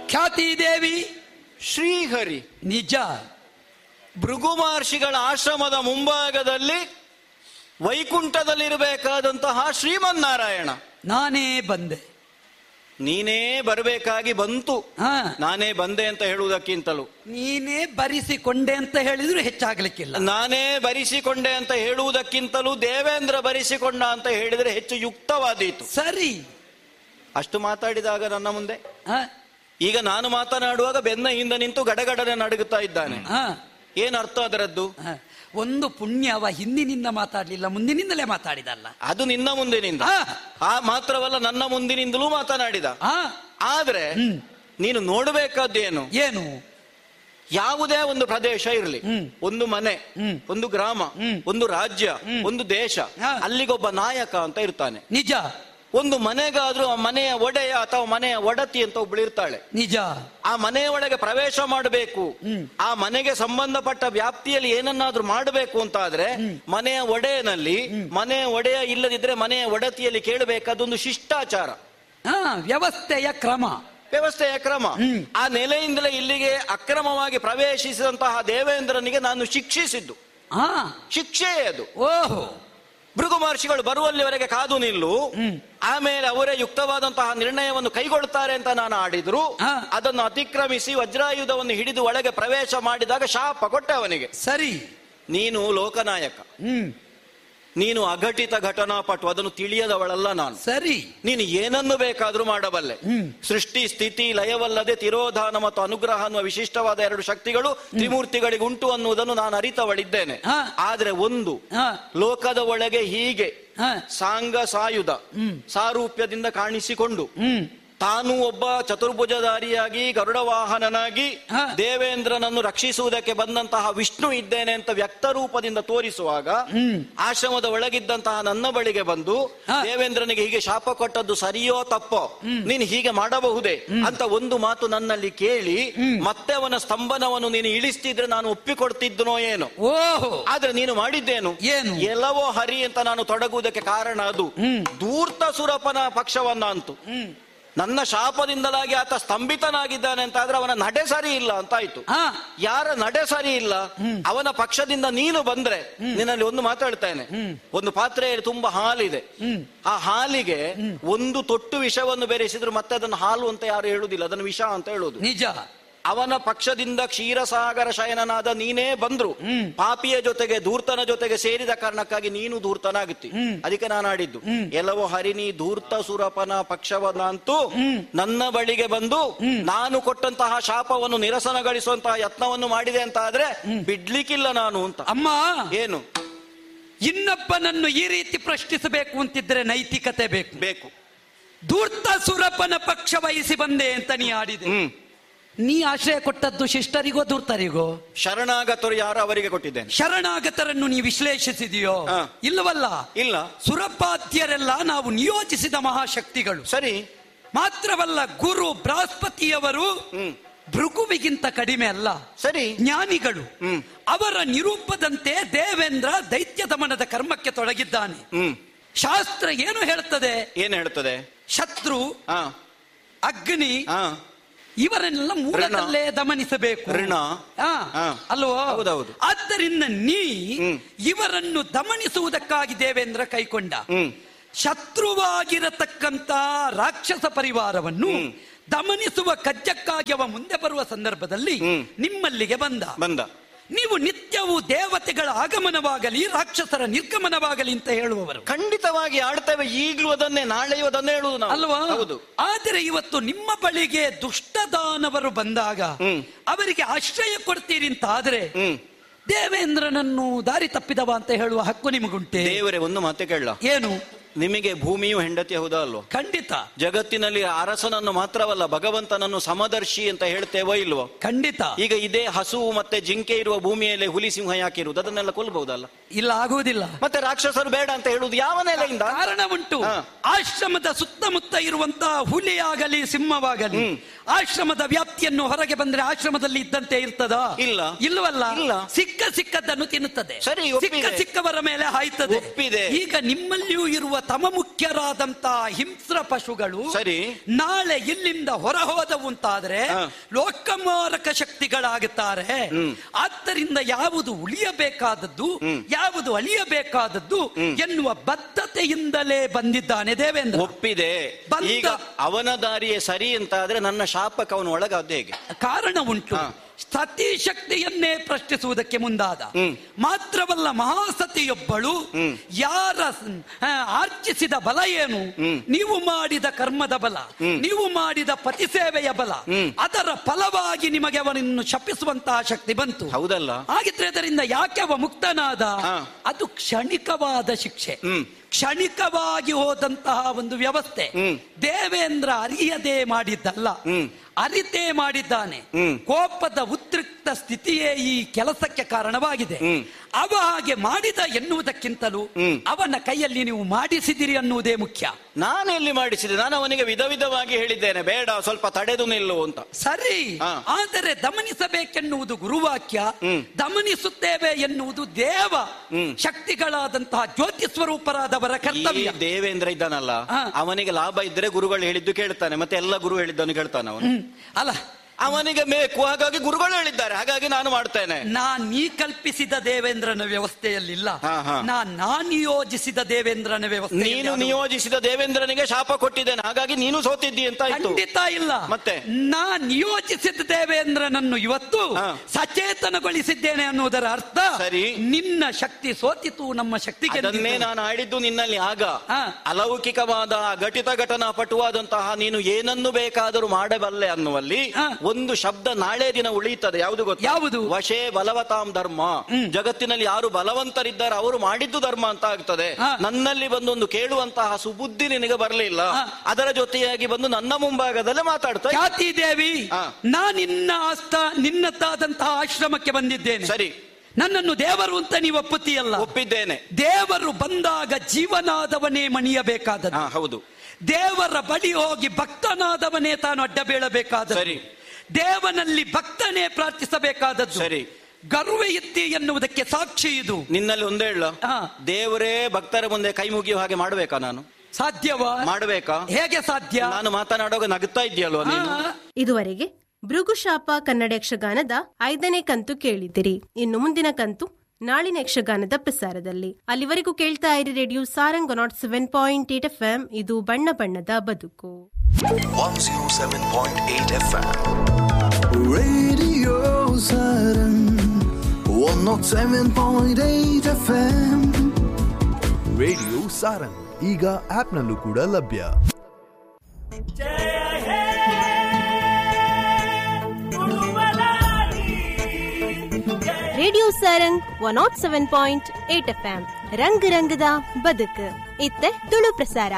ಖ್ಯಾತಿ ದೇವಿ ಶ್ರೀಹರಿ ನಿಜ ಭೃಗು ಮಹರ್ಷಿಗಳ ಆಶ್ರಮದ ಮುಂಭಾಗದಲ್ಲಿ ವೈಕುಂಠದಲ್ಲಿರಬೇಕಾದಂತಹ ಶ್ರೀಮನ್ನಾರಾಯಣ ನಾನೇ ಬಂದೆ ನೀನೇ ಬರಬೇಕಾಗಿ ಬಂತು ಹಾ ನಾನೇ ಬಂದೆ ಅಂತ ಹೇಳುವುದಕ್ಕಿಂತಲೂ ನೀನೇ ಬರಿಸಿಕೊಂಡೆ ಅಂತ ಹೇಳಿದ್ರು ಹೆಚ್ಚಾಗ್ಲಿಕ್ಕಿಲ್ಲ ನಾನೇ ಬರಿಸಿಕೊಂಡೆ ಅಂತ ಹೇಳುವುದಕ್ಕಿಂತಲೂ ದೇವೇಂದ್ರ ಬರಿಸಿಕೊಂಡ ಅಂತ ಹೇಳಿದರೆ ಹೆಚ್ಚು ಯುಕ್ತವಾದೀತು ಸರಿ ಅಷ್ಟು ಮಾತಾಡಿದಾಗ ನನ್ನ ಮುಂದೆ ಹಾ ಈಗ ನಾನು ಮಾತನಾಡುವಾಗ ಬೆನ್ನ ಹಿಂದೆ ನಿಂತು ಗಡಗಡನೆ ನಡುಗುತ್ತಾ ಇದ್ದಾನೆ ಹಾ ಏನ್ ಅರ್ಥ ಅದರದ್ದು ಹಾ. ಒಂದು ಪುಣ್ಯವ ಹಿಂದಿನಿಂದ ಮಾತಾಡ್ಲಿಲ್ಲ ಮುಂದಿನಿಂದಲೇ ಮಾತಾಡಿದಲ್ಲ ಅದು ನಿನ್ನ ಮುಂದಿನಿಂದ ಹಾ ಆ ಮಾತ್ರವಲ್ಲ ನನ್ನ ಮುಂದಿನಿಂದಲೂ ಮಾತನಾಡಿದ ಹಾ ಆದ್ರೆ ಹ್ಮ್. ನೀನು ನೋಡಬೇಕಾದ್ದೇನು ಏನು ಯಾವುದೇ ಒಂದು ಪ್ರದೇಶ ಇರಲಿ ಹ್ಮ್. ಒಂದು ಮನೆ ಹ್ಮ್. ಒಂದು ಗ್ರಾಮ ಹ್ಮ್. ಒಂದು ರಾಜ್ಯ ಹ್ಮ್. ಒಂದು ದೇಶ ಹಾ. ಅಲ್ಲಿಗೊಬ್ಬ ನಾಯಕ ಅಂತ ಇರ್ತಾನೆ ನಿಜ ಒಂದು ಮನೆಗಾದ್ರೂ ಆ ಮನೆಯ ಒಡೆಯ ಅಥವಾ ಮನೆಯ ಒಡತಿ ಅಂತ ಒಬ್ಳು ಇರ್ತಾಳೆ ನಿಜ ಆ ಮನೆಯ ಒಳಗೆ ಪ್ರವೇಶ ಮಾಡಬೇಕು ಹ್ಮ್. ಆ ಮನೆಗೆ ಸಂಬಂಧಪಟ್ಟ ವ್ಯಾಪ್ತಿಯಲ್ಲಿ ಏನನ್ನಾದ್ರೂ ಮಾಡಬೇಕು ಅಂತ ಆದ್ರೆ ಮನೆಯ ಒಡೆಯನಲ್ಲಿ ಮನೆಯ ಒಡೆಯ ಇಲ್ಲದಿದ್ರೆ ಮನೆಯ ಒಡತಿಯಲ್ಲಿ ಕೇಳಬೇಕಾದೊಂದು ಶಿಷ್ಟಾಚಾರ ಹಾ ವ್ಯವಸ್ಥೆಯ ಕ್ರಮ ವ್ಯವಸ್ಥೆಯ ಕ್ರಮ ಹ್ಮ್. ಆ ನೆಲೆಯಿಂದಲೇ ಇಲ್ಲಿಗೆ ಅಕ್ರಮವಾಗಿ ಪ್ರವೇಶಿಸಿದಂತಹ ದೇವೇಂದ್ರನಿಗೆ ನಾನು ಶಿಕ್ಷಿಸಿದ್ದು ಹಾ ಶಿಕ್ಷೆಯೇ ಅದು ಓಹೋ ಭೃಗು ಮಹರ್ಷಿಗಳು ಬರುವಲ್ಲಿವರೆಗೆ ಕಾದು ನಿಲ್ಲು ಹ್ಮ್. ಆಮೇಲೆ ಅವರೇ ಯುಕ್ತವಾದಂತಹ ನಿರ್ಣಯವನ್ನು ಕೈಗೊಳ್ತಾರೆ ಅಂತ ನಾನು ಆಡಿದ್ರು ಹಾ. ಅದನ್ನು ಅತಿಕ್ರಮಿಸಿ ವಜ್ರಾಯುಧವನ್ನು ಹಿಡಿದು ಒಳಗೆ ಪ್ರವೇಶ ಮಾಡಿದಾಗ ಶಾಪ ಕೊಟ್ಟೆ ಅವನಿಗೆ ಸರಿ ನೀನು ಲೋಕನಾಯಕ ಹ್ಮ್ ನೀನು ಅಘಟಿತ ಘಟನಾಪಟು ಅದನ್ನು ತಿಳಿಯದವಳಲ್ಲ ನಾನು ಸರಿ ನೀನು ಏನನ್ನು ಬೇಕಾದ್ರೂ ಮಾಡಬಲ್ಲೆ ಹ್ಮ್. ಸೃಷ್ಟಿ ಸ್ಥಿತಿ ಲಯವಲ್ಲದೆ ತಿರೋಧಾನ ಮತ್ತು ಅನುಗ್ರಹ ಅನ್ನುವ ವಿಶಿಷ್ಟವಾದ ಎರಡು ಶಕ್ತಿಗಳು ತ್ರಿಮೂರ್ತಿಗಳಿಗೆ ಉಂಟು ಅನ್ನುವುದನ್ನು ನಾನು ಅರಿತವಳಿದ್ದೇನೆ ಹಾ. ಆದ್ರೆ ಒಂದು ಹಾ ಲೋಕದ ಒಳಗೆ ಹೀಗೆ ಹಾ ಸಾಂಗ ಸಾಯುಧ ಹ್ಮ್. ಸಾರೂಪ್ಯದಿಂದ ಕಾಣಿಸಿಕೊಂಡು ಹ್ಮ್ ತಾನು ಒಬ್ಬ ಚತುರ್ಭುಜಧಾರಿಯಾಗಿ ಗರುಡ ವಾಹನನಾಗಿ ಹಾ. ದೇವೇಂದ್ರನನ್ನು ರಕ್ಷಿಸುವುದಕ್ಕೆ ಬಂದಂತಹ ವಿಷ್ಣು ಇದ್ದೇನೆ ಅಂತ ವ್ಯಕ್ತ ರೂಪದಿಂದ ತೋರಿಸುವಾಗ ಹ್ಮ್. ಆಶ್ರಮದ ಒಳಗಿದ್ದಂತಹ ನನ್ನ ಬಳಿಗೆ ಬಂದು ಹಾ. ದೇವೇಂದ್ರನಿಗೆ ಹೀಗೆ ಶಾಪ ಕೊಟ್ಟದ್ದು ಸರಿಯೋ ತಪ್ಪೋ ನೀನು ಹೀಗೆ ಮಾಡಬಹುದೇ ಅಂತ ಒಂದು ಮಾತು ನನ್ನಲ್ಲಿ ಕೇಳಿ ಮತ್ತೆ ಅವನ ಸ್ತಂಭನವನ್ನು ನೀನು ಇಳಿಸ್ತಿದ್ರೆ ನಾನು ಒಪ್ಪಿಕೊಡ್ತಿದ್ದನೋ ಏನೋ ಓಹೋ ಆದ್ರೆ ನೀನು ಮಾಡಿದ್ದೇನು ಏನು? ಎಲ್ಲವೋ ಹರಿ ಅಂತ ನಾನು ತೊಡಗುವುದಕ್ಕೆ ಕಾರಣ ಅದು ಹ್ಮ್. ಧೂರ್ತ ಸುರಪನ ಪಕ್ಷವನ್ನ ಅಂತು ಹ್ಮ್ ನನ್ನ ಶಾಪದಿಂದಲಾಗಿ ಆತ ಸ್ತಂಭಿತನಾಗಿದ್ದಾನೆ ಅಂತ ಆದ್ರೆ ಅವನ ನಡೆ ಸರಿ ಇಲ್ಲ ಅಂತ ಆಯ್ತು ಹಾ ಯಾರ ನಡೆ ಸರಿ ಇಲ್ಲ ಅವನ ಪಕ್ಷದಿಂದ ನೀನು ಬಂದ್ರೆ ನಿನ್ನಲ್ಲಿ ಒಂದು ಮಾತಾಡ್ತೇನೆ ಒಂದು ಪಾತ್ರೆಯಲ್ಲಿ ತುಂಬಾ ಹಾಲಿದೆ ಹ್ಮ್. ಆ ಹಾಲಿಗೆ ಒಂದು ತೊಟ್ಟು ವಿಷವನ್ನು ಬೆರೆಸಿದ್ರು ಮತ್ತೆ ಅದನ್ನು ಹಾಲು ಅಂತ ಯಾರು ಹೇಳುದಿಲ್ಲ ಅದನ್ನು ವಿಷ ಅಂತ ಹೇಳುದು ನಿಜ ಅವನ ಪಕ್ಷದಿಂದ ಕ್ಷೀರಸಾಗರ ಶಯನನಾದ ನೀನೇ ಬಂದ್ರು ಹ್ಮ್. ಪಾಪಿಯ ಜೊತೆಗೆ ಧೂರ್ತನ ಜೊತೆಗೆ ಸೇರಿದ ಕಾರಣಕ್ಕಾಗಿ ನೀನು ಧೂರ್ತನಾಗುತ್ತಿ ಹ್ಮ್. ಅದಕ್ಕೆ ನಾನು ಆಡಿದ್ದು ಹ್ಮ್. ಎಲ್ಲವೋ ಹರಿನಿ ಧೂರ್ತ ಸುರಪನ ಪಕ್ಷವನ್ನಂತೂ ನನ್ನ ಬಳಿಗೆ ಬಂದು ನಾನು ಕೊಟ್ಟಂತಹ ಶಾಪವನ್ನು ನಿರಸನಗೊಳಿಸುವಂತಹ ಯತ್ನವನ್ನು ಮಾಡಿದೆ ಅಂತ ಆದ್ರೆ ಬಿಡ್ಲಿಕ್ಕಿಲ್ಲ ನಾನು ಅಂತ ಅಮ್ಮ ಏನು ಇನ್ನೊಬ್ಬನನ್ನು ಈ ರೀತಿ ಪ್ರಶ್ನಿಸಬೇಕು ಅಂತಿದ್ರೆ ನೈತಿಕತೆ ಬೇಕು ಬೇಕು ಧೂರ್ತ ಸುರಪನ ಪಕ್ಷ ವಹಿಸಿ ಬಂದೆ ಅಂತ ನೀ ಆಡಿದೆ ಹ್ಮ್ ನೀ ಆಶ್ರಯ ಕೊಟ್ಟದ್ದು ಶಿಷ್ಟರಿಗೋ ಧೂರ್ತರಿಗೋ ಶರಣಾಗತರು ಯಾರು ಅವರಿಗೆ ಕೊಟ್ಟಿದ್ದೇನೆ ಶರಣಾಗತರನ್ನು ನೀ ವಿಶ್ಲೇಷಿಸಿದೆಯೋ ಹಾ. ಇಲ್ಲವಲ್ಲ ಇಲ್ಲ ಸುರಪಾದ್ಯರೆಲ್ಲ ನಾವು ನಿಯೋಜಿಸಿದ ಮಹಾಶಕ್ತಿಗಳು ಸರಿ ಮಾತ್ರವಲ್ಲ ಗುರು ಬೃಹಸ್ಪತಿಯವರು ಹ್ಮ್ ಭೃಗುವಿಗಿಂತ ಕಡಿಮೆ ಅಲ್ಲ ಸರಿ ಜ್ಞಾನಿಗಳು ಹ್ಮ್. ಅವರ ನಿರೂಪದಂತೆ ದೇವೇಂದ್ರ ದೈತ್ಯ ದಮನದ ಕರ್ಮಕ್ಕೆ ತೊಡಗಿದ್ದಾನೆ ಹ್ಮ್ ಶಾಸ್ತ್ರ ಏನು ಹೇಳ್ತದೆ ಏನ್ ಹೇಳ್ತದೆ ಶತ್ರು ಹಾ ಅಗ್ನಿ ಹಾ ಇವರನ್ನೆಲ್ಲ ಮೂಲದಲ್ಲೇ ದಮನಿಸಬೇಕು ಋಣ. ಹಾ, ಹಾ. ಅಲ್ವೋ ಹೌದೌದು. ಆದ್ದರಿಂದ ನೀ ಹ್ಮ್. ಇವರನ್ನು ದಮನಿಸುವುದಕ್ಕಾಗಿ ದೇವೇಂದ್ರ ಕೈಕೊಂಡ ಹ್ಮ್ ಶತ್ರುವಾಗಿರತಕ್ಕಂತ ರಾಕ್ಷಸ ಪರಿವಾರವನ್ನು ದಮನಿಸುವ ಕಜ್ಜಕ್ಕಾಗಿ ಅವ ಮುಂದೆ ಬರುವ ಸಂದರ್ಭದಲ್ಲಿ ಹ್ಮ್. ನಿಮ್ಮಲ್ಲಿಗೆ ಬಂದ ಬಂದ ನೀವು ನಿತ್ಯವೂ ದೇವತೆಗಳ ಆಗಮನವಾಗಲಿ ರಾಕ್ಷಸರ ನಿರ್ಗಮನವಾಗಲಿ ಅಂತ ಹೇಳುವವರು ಖಂಡಿತವಾಗಿ ಆಡ್ತೇವೆ ಈಗ್ಲೂ ಅದನ್ನೇ ನಾಳೆಯೂ ಅದನ್ನೇ ಹೇಳುವುದು ನಾವು ಅಲ್ವಾ ಹೌದು ಆದರೆ ಇವತ್ತು ನಿಮ್ಮ ಬಳಿಗೆ ದುಷ್ಟದಾನವರು ಬಂದಾಗ ಹ್ಮ್. ಅವರಿಗೆ ಆಶ್ರಯ ಕೊಡ್ತೀರಿ ಅಂತ ಆದ್ರೆ ಹ್ಮ್ ದೇವೇಂದ್ರನನ್ನು ದಾರಿ ತಪ್ಪಿದವ ಅಂತ ಹೇಳುವ ಹಕ್ಕು ನಿಮಗುಂಟೆ ದೇವರೇ ಒಂದು ಮಾತೆ ಕೇಳ ಏನು ನಿಮಗೆ ಭೂಮಿಯು ಹೆಂಡತಿ ಹೌದಾ ಅಲ್ವೋ ಖಂಡಿತ ಜಗತ್ತಿನಲ್ಲಿ ಅರಸನನ್ನು ಮಾತ್ರವಲ್ಲ ಭಗವಂತನನ್ನು ಸಮದರ್ಶಿ ಅಂತ ಹೇಳ್ತೇವೋ ಇಲ್ವೋ ಖಂಡಿತ ಈಗ ಇದೇ ಹಸು ಮತ್ತೆ ಜಿಂಕೆ ಇರುವ ಭೂಮಿಯಲ್ಲಿ ಹುಲಿ ಸಿಂಹ ಯಾಕಿರುವುದು ಅದನ್ನೆಲ್ಲ ಕೊಲ್ಬಹುದಲ್ಲ ಇಲ್ಲ ಆಗುವುದಿಲ್ಲ ಮತ್ತೆ ರಾಕ್ಷಸರು ಬೇಡ ಅಂತ ಹೇಳುದು ಯಾವ ನೆಲೆಯಿಂದ ಕಾರಣ ಉಂಟು ಹಾ. ಆಶ್ರಮದ ಸುತ್ತಮುತ್ತ ಇರುವಂತಹ ಹುಲಿಯಾಗಲಿ ಸಿಂಹವಾಗಲಿ ಆಶ್ರಮದ ವ್ಯಾಪ್ತಿಯನ್ನು ಹೊರಗೆ ಬಂದ್ರೆ ಆಶ್ರಮದಲ್ಲಿ ಇದ್ದಂತೆ ಇರ್ತದ ಇಲ್ಲ. ಇಲ್ವಲ್ಲ ಇಲ್ಲ. ಸಿಕ್ಕ ಸಿಕ್ಕದ್ದನ್ನು ತಿನ್ನುತ್ತದೆ ಸರಿ, ಒಪ್ಪಿದೆ. ಸಿಕ್ಕ ಸಿಕ್ಕವರ ಮೇಲೆ ಹಾಯ್ತದೆ ಒಪ್ಪಿದೆ. ಈಗ ನಿಮ್ಮಲ್ಲಿಯೂ ಇರುವ ತಮ ಮುಖ್ಯರಾದಂತಹ ಹಿಂಸ್ರ ಪಶುಗಳು ಸರಿ. ನಾಳೆ ಇಲ್ಲಿಂದ ಹೊರ ಹೋದವು ಅಂತಾದ್ರೆ ಹಾ. ಲೋಕಮಾರಕ ಶಕ್ತಿಗಳಾಗುತ್ತಾರೆ ಆದ್ದರಿಂದ ಯಾವುದು ಉಳಿಯಬೇಕಾದದ್ದು ಯಾವುದು ಅಳಿಯಬೇಕಾದದ್ದು ಎನ್ನುವ ಬದ್ಧತೆಯಿಂದಲೇ ಬಂದಿದ್ದಾನೆ ದೇವೇಂದ್ರ ಒಪ್ಪಿದೆ ಬಂದ- ಈಗ ಅವನ ದಾರಿಯೇ ಸರಿ ಅಂತ ಆದ್ರೆ ನನ್ನ ಶಾಪಕ್ಕೆ ಅವನು ಒಳಗಾದ ಹೇಗೆ ಕಾರಣ ಉಂಟು ಹಾ. ಸತಿ ಶಕ್ತಿಯನ್ನೇ ಪ್ರಶ್ನಿಸುವುದಕ್ಕೆ ಮುಂದಾದ ಹ್ಮ್. ಮಾತ್ರವಲ್ಲ ಮಹಾಸತಿಯೊಬ್ಬಳು ಯಾರ ಆ, ಆರ್ಜಿಸಿದ ಬಲ ಏನು ನೀವು ಮಾಡಿದ ಕರ್ಮದ ಬಲ ನೀವು ಮಾಡಿದ ಪತಿ ಸೇವೆಯ ಬಲ ಅದರ ಫಲವಾಗಿ ನಿಮಗೆ ಅವನನ್ನು ಶಪಿಸುವಂತಹ ಶಕ್ತಿ ಬಂತು ಹೌದಲ್ಲ ಹಾಗಿದ್ರೆ ಅದರಿಂದ ಯಾಕೆ ಅವ ಮುಕ್ತನಾದ ಹಾ. ಅದು ಕ್ಷಣಿಕವಾದ ಶಿಕ್ಷೆ ಹ್ಮ್. ಕ್ಷಣಿಕವಾಗಿ ಹೋದಂತಹ ಒಂದು ವ್ಯವಸ್ಥೆ ಹ್ಮ್. ದೇವೇಂದ್ರ ಅರಿಯದೆ ಮಾಡಿದ್ದಲ್ಲ ಹ್ಮ್. ಅರಿತೇ ಮಾಡಿದ್ದಾನೆ ಹ್ಮ್. ಕೋಪದ ಉದ್ರಿಕ್ತ ಸ್ಥಿತಿಯೇ ಈ ಕೆಲಸಕ್ಕೆ ಕಾರಣವಾಗಿದೆ ಹ್ಮ್. ಅವ ಹಾಗೆ ಮಾಡಿದ ಎನ್ನುವುದಕ್ಕಿಂತಲೂ ಹ್ಮ್. ಅವನ ಕೈಯಲ್ಲಿ ನೀವು ಮಾಡಿಸಿದಿರಿ ಅನ್ನುವುದೇ ಮುಖ್ಯ ನಾನು ಎಲ್ಲಿ ಮಾಡಿಸಿದೆ ನಾನು ಅವನಿಗೆ ವಿಧ ವಿಧವಾಗಿ ಹೇಳಿದ್ದೇನೆ ಬೇಡ ಸ್ವಲ್ಪ ತಡೆದು ನಿಲ್ಲು ಅಂತ ಸರಿ ಹಾ. ಆದರೆ ದಮನಿಸಬೇಕೆನ್ನುವುದು ಗುರುವಾಕ್ಯ ಹ್ಮ್. ದಮನಿಸುತ್ತೇವೆ ಎನ್ನುವುದು ದೇವ ಹ್ಮ್. ಶಕ್ತಿಗಳಾದಂತಹ ಜ್ಯೋತಿ ಸ್ವರೂಪರಾದವರ ಈ ಕರ್ತವ್ಯ ದೇವೇಂದ್ರ ಇದ್ದಾನಲ್ಲ ಹಾ. ಅವನಿಗೆ ಲಾಭ ಇದ್ರೆ ಗುರುಗಳು ಹೇಳಿದ್ದು ಕೇಳ್ತಾನೆ ಮತ್ತೆ ಎಲ್ಲ ಗುರು ಹೇಳಿದ್ದನ್ನು ಕೇಳ್ತಾನೆ ಅವನು ಹ್ಮ್. ಅಲ್ಲ ಅವನಿಗೆ ಬೇಕು ಹಾಗಾಗಿ ಗುರುಗಳು ಹೇಳಿದ್ದಾರೆ ಹಾಗಾಗಿ ನಾನು ಮಾಡ್ತೇನೆ ನಾನ್ ನೀ ಕಲ್ಪಿಸಿದ ದೇವೇಂದ್ರನ ವ್ಯವಸ್ಥೆಯಲ್ಲಿಲ್ಲ ಹಾ, ಹಾ. ನಾನ್ ನಾನ್ ನಿಯೋಜಿಸಿದ ದೇವೇಂದ್ರನ ವ್ಯವಸ್ಥೆ ನೀನು ನಿಯೋಜಿಸಿದ ದೇವೇಂದ್ರನಿಗೆ ಶಾಪ ಕೊಟ್ಟಿದ್ದೇನೆ ಹಾಗಾಗಿ ನೀನು ಸೋತಿದ್ದಿ ಅಂತ ಆಯ್ತು ಖಂಡಿತ ಇಲ್ಲ ಮತ್ತೆ? ನಾನ್ ನಿಯೋಜಿಸಿದ ದೇವೇಂದ್ರನನ್ನು ಇವತ್ತು ಹಾ. ಸಚೇತನಗೊಳಿಸಿದ್ದೇನೆ ಅನ್ನುವುದರ ಅರ್ಥ ಸರಿ. ನಿನ್ನ ಶಕ್ತಿ ಸೋತಿತು ನಮ್ಮ ಶಕ್ತಿ ಅದನ್ನೇ ಗೆದ್ದಿತು. ನಾನು ಆಡಿದ್ದು ನಿನ್ನಲ್ಲಿ ಆಗ ಹಾ. ಅಲೌಕಿಕವಾದ ಘಟಿತ ಘಟನಾ ಪಟುವಾದಂತಹ ನೀನು ಏನನ್ನು ಬೇಕಾದರೂ ಮಾಡಬಲ್ಲೆ ಅನ್ನುವಲ್ಲಿ ಹಾ. ಒಂದು ಶಬ್ದ ನಾಳೆ ದಿನ ಉಳಿಯುತ್ತದೆ ಯಾವುದು ಗೊತ್ತಾ ಯಾವುದು? ವಶೇ ಬಲವತಾಂ ಧರ್ಮ ಜಗತ್ತಿನಲ್ಲಿ ಯಾರು ಬಲವಂತರಿದ್ದಾರೆ ಅವರು ಮಾಡಿದ್ದು ಧರ್ಮ ಅಂತ ಆಗ್ತದೆ ಹಾ. ನನ್ನಲ್ಲಿ ಬಂದು ಒಂದು ಕೇಳುವಂತಹ ಸುಬುದ್ಧಿ ನಿನಗೆ ಬರಲಿಲ್ಲ ಹಾ. ಅದರ ಜೊತೆಯಾಗಿ ಬಂದು ನನ್ನ ಮುಂಭಾಗದಲ್ಲೇ ಮಾತಾಡ್ತಾ ಇದ್ದೆ. ಖ್ಯಾತಿ ದೇವಿ ಹಾ. ನಾ ನಿನ್ನ ಆಸ್ತ ನಿನ್ನತ್ತಾದಂತಹ ಆಶ್ರಮಕ್ಕೆ ಬಂದಿದ್ದೇನೆ ಸರಿ ನನ್ನನ್ನು ದೇವರು ಅಂತ ನೀವು ಒಪ್ಪುತ್ತೀಯಲ್ಲ ಒಪ್ಪಿದ್ದೇನೆ ದೇವರು ಬಂದಾಗ ಜೀವನಾದವನೇ ಮಣಿಯಬೇಕಾದದ್ದು ಹಾ ಹೌದು ದೇವರ ಬಳಿ ಹೋಗಿ ಭಕ್ತನಾದವನೇ ತಾನು ಅಡ್ಡ ಬೀಳಬೇಕಾದ ಸರಿ. ದೇವನಲ್ಲಿ ಭಕ್ತನೇ ಪ್ರಾರ್ಥಿಸಬೇಕಾದದ್ದು ಸರಿ. ಗರ್ವ ಇತ್ತಿ ಎನ್ನುವುದಕ್ಕೆ ಸಾಕ್ಷಿ ಇದು ನಿನ್ನಲ್ಲಿ ಒಂದೇ ಹೇಳ ಹಾ. ದೇವರೇ ಭಕ್ತರ ಮುಂದೆ ಕೈ ಮುಗಿಯೋ ಹಾಗೆ ಮಾಡ್ಬೇಕಾ ನಾನು ಸಾಧ್ಯವಾ ಮಾಡ್ಬೇಕಾ ಹೇಗೆ ಸಾಧ್ಯ ನಾನು ಮಾತನಾಡುವಾಗ ನಗುತ್ತಾ ಇದೆಯಲ್ವಾ ನೀನು ಹಾ. ಇದುವರೆಗೆ ಭೃಗುಶಾಪ ಕನ್ನಡ ಯಕ್ಷಗಾನದ ಐದನೇ ಕಂತು ಕೇಳಿದಿರಿ ಇನ್ನು ಮುಂದಿನ ಕಂತು ನಾಳಿನ ಯಕ್ಷಗಾನದ ಪ್ರಸಾರದಲ್ಲಿ ಅಲ್ಲಿವರೆಗೂ ಕೇಳ್ತಾ ಇರಿ radio Sarang nought seven point eight F M ಇದು ಬಣ್ಣ ಬಣ್ಣದ ಬದುಕು 107.8 FM. Radio Saturn 107.8 FM radio Sarang ಈಗ ಆಪ್ನಲ್ಲೂ ಕೂಡ ಲಭ್ಯ radio Sarang one nought seven point eight F M ರಂಗ ರಂಗದ ಬದುಕು ಇತ್ತ ತುಳು ಪ್ರಸಾರ